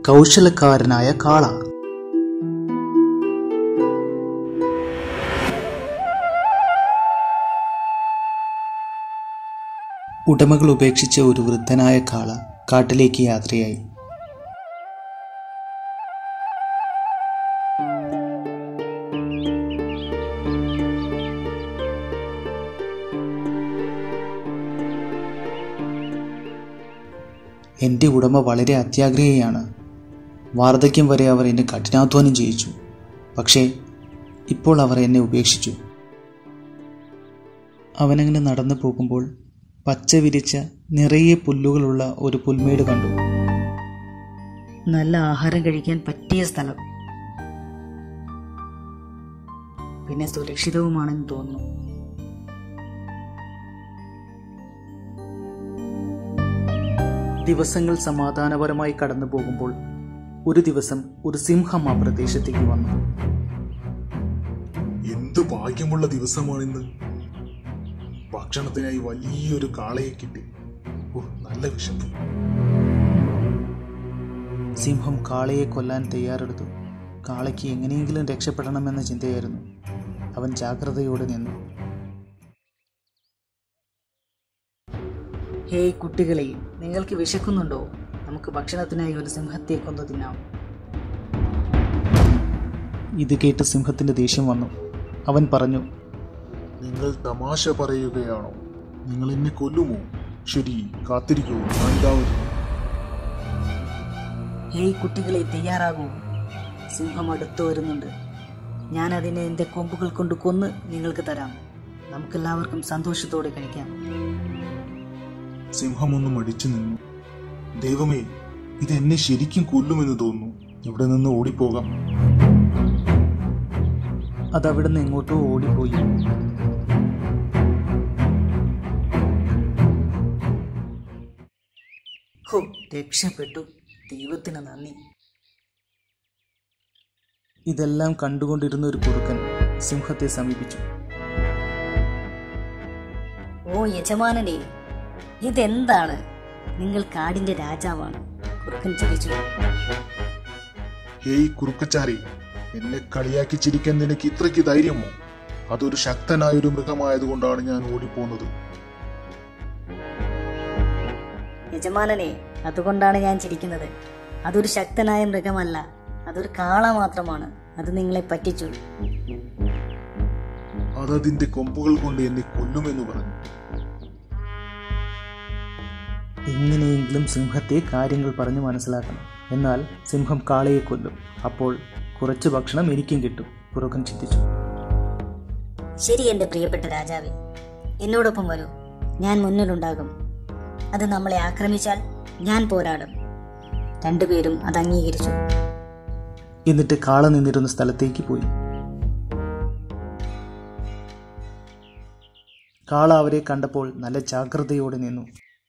കൗശലക്കാരനായ കാള ഉടമകൾ ഉപേക്ഷിച്ച ഒരു വൃദ്ധനായ കാള കാട്ടിലേക്ക് യാത്രയായി എൻ്റെ ഉടമ വളരെ അത്യാഗ്രഹിയാണ് വാർദ്ധക്യം വരെ അവർ എന്നെ കഠിനാധ്വാനം ചെയ്യിച്ചു പക്ഷേ ഇപ്പോൾ അവർ എന്നെ ഉപേക്ഷിച്ചു അവനങ്ങനെ നടന്നു പോകുമ്പോൾ പച്ച വിരിച്ച നിറയെ പുല്ലുകളുള്ള ഒരു പുൽമേട് കണ്ടു നല്ല ആഹാരം കഴിക്കാൻ പറ്റിയ സ്ഥലം പിന്നെ സുരക്ഷിതവുമാണെന്ന് തോന്നുന്നു ദിവസങ്ങൾ സമാധാനപരമായി കടന്നു പോകുമ്പോൾ ഒരു ദിവസം ഒരു സിംഹം ആ പ്രദേശത്തേക്ക് വന്നു എന്ത് ഭാഗ്യമുള്ള ദിവസമാണിന്ന് ഭക്ഷണത്തിനായി വലിയൊരു കാളയെ കിട്ടി ഓ നല്ല വിശപ്പ് സിംഹം കാളയെ കൊല്ലാൻ തയ്യാറെടുത്തു കാളയ്ക്ക് എങ്ങനെയെങ്കിലും രക്ഷപ്പെടണമെന്ന ചിന്തയായിരുന്നു അവൻ ജാഗ്രതയോടെ നിന്നു ഹേയ് കുട്ടികളെ നിങ്ങൾക്ക് വിശക്കുന്നുണ്ടോ നമുക്ക് ഭക്ഷണത്തിനായി ഒരു സിംഹത്തെ കൊന്നു തിന്നാം ഇത് കേട്ട് സിംഹത്തിന്റെ ദേഷ്യം വന്നു അവൻ പറഞ്ഞു നിങ്ങൾ തമാശ പറയുകയാണോ നിങ്ങൾ എന്നെ കൊല്ലുമോ ശരി കാത്തിരിക്കൂ ഞാൻ ഇതാ വരുന്നു ഹേയ് കുട്ടികളെ തയ്യാറാകൂ സിംഹം അടുത്തു വരുന്നുണ്ട് ഞാൻ അതിനെ എൻ്റെ കൊമ്പുകൾ കൊണ്ട് കൊന്ന് നിങ്ങൾക്ക് തരാം നമുക്കെല്ലാവർക്കും സന്തോഷത്തോടെ കഴിക്കാം സിംഹമൊന്നും അടിച്ചു നിന്നു ദൈവമേ ഇത് എന്നെ ശരിക്കും കൊല്ലുമെന്ന് തോന്നുന്നു ഇവിടെ നിന്ന് ഓടിപ്പോകാം അതവിടെ നിന്ന് എങ്ങോട്ടോ ഓടിപ്പോയി ഹോ രക്ഷപ്പെട്ടു ദൈവത്തിന് നന്ദി ഇതെല്ലാം കണ്ടുകൊണ്ടിരുന്ന ഒരു കുറുക്കൻ സിംഹത്തെ സമീപിച്ചു ഓ യജമാനനെ ഇതെന്താണ് നിങ്ങൾ കാടിന്റെ രാജാവാണ് കുറുക്കൻ ചിരിച്ചു ഹേയ് കുറുക്കച്ചാരി എന്നെ കളിയാക്കി ചിരിക്കാൻ നിനക്ക് ഇത്രയ്ക്ക് ധൈര്യമോ അതൊരു ശക്തനായ ഒരു മൃഗമായതുകൊണ്ടാണ് ഞാൻ ഓടിപ്പോകുന്നത് യജമാനനെ അതുകൊണ്ടാണ് ഞാൻ ചിരിക്കുന്നത് അതൊരു ശക്തനായ മൃഗമല്ല അതൊരു കാള മാത്രമാണ് അത് നിങ്ങളെ പറ്റിച്ചു അതതിന്റെ കൊമ്പുകൾ കൊണ്ട് എന്നെ കൊല്ലുമെന്ന് പറഞ്ഞു എങ്ങനെയെങ്കിലും സിംഹത്തെ കാര്യങ്ങൾ പറഞ്ഞു മനസ്സിലാക്കണം എന്നാൽ സിംഹം കാളയെ കൊല്ലും അപ്പോൾ കുറച്ച് ഭക്ഷണം എനിക്കും കിട്ടും കുറുക്കൻ ചിന്തിച്ചു ശരി എന്റെ പ്രിയപ്പെട്ട രാജാവേ എന്നോടൊപ്പം വരൂ ഞാൻ മുന്നിലുണ്ടാകും അത് നമ്മളെ ആക്രമിച്ചാൽ ഞാൻ പോരാടും രണ്ടുപേരും അത് അംഗീകരിച്ചു എന്നിട്ട് കാള നിന്നിരുന്ന സ്ഥലത്തേക്ക് പോയി കാള അവരെ കണ്ടപ്പോൾ നല്ല ജാഗ്രതയോടെ നിന്നു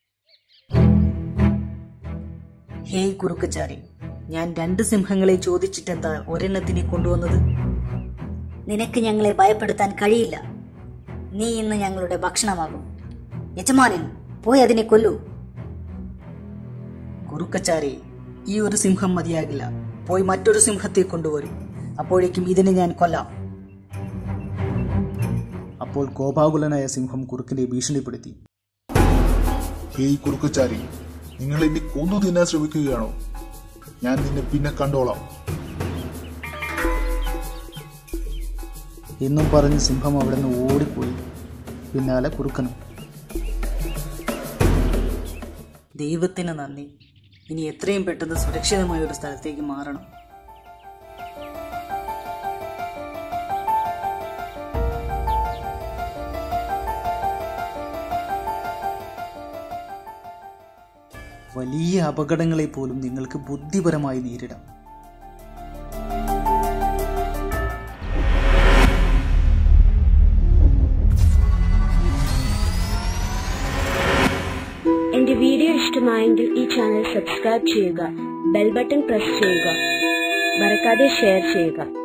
ഹേയ് കുറുക്കച്ചാരി ഞാൻ രണ്ട് സിംഹങ്ങളെ ചോദിച്ചിട്ടെന്താ ഒരെണ്ണത്തിനെ കൊണ്ടുവന്നത് നിനക്ക് ഞങ്ങളെ ഭയപ്പെടുത്താൻ കഴിയില്ല നീ ഇന്ന് ഞങ്ങളുടെ ഭക്ഷണമാകും യജമാനൻ പോയി അതിനെ കൊല്ലൂ കുറുക്കച്ചാരി ഈ ഒരു സിംഹം മതിയാകില്ല പോയി മറ്റൊരു സിംഹത്തെ കൊണ്ടുവരും അപ്പോഴേക്കും ഇതിനെ ഞാൻ കൊല്ലാം അപ്പോൾ കോപാകുലനായ സിംഹം കുറുക്കനെ ഭീഷണിപ്പെടുത്തി ഹേയ് കുറുക്കച്ചാരി നിങ്ങൾ എന്നെ കൊന്നു തിന്നാൻ ശ്രമിക്കുകയാണോ ഞാൻ നിന്നെ പിന്നെ കണ്ടോളാം എന്നും പറഞ്ഞ് സിംഹം അവിടെ നിന്ന് ഓടിപ്പോയി പിന്നാലെ കുറുക്കനും ദൈവത്തിന് നന്ദി ഇനി എത്രയും പെട്ടെന്ന് സുരക്ഷിതമായ ഒരു സ്ഥലത്തേക്ക് മാറണം വലിയ അപകടങ്ങളെ പോലും നിങ്ങൾക്ക് ബുദ്ധിപരമായി നേരിടാം എന്റെ വീഡിയോ ഇഷ്ടമായെങ്കിൽ ഈ ചാനൽ സബ്സ്ക്രൈബ് ചെയ്യുക ബെൽ ബട്ടൺ പ്രസ് ചെയ്യുക മറക്കാതെ ഷെയർ ചെയ്യുക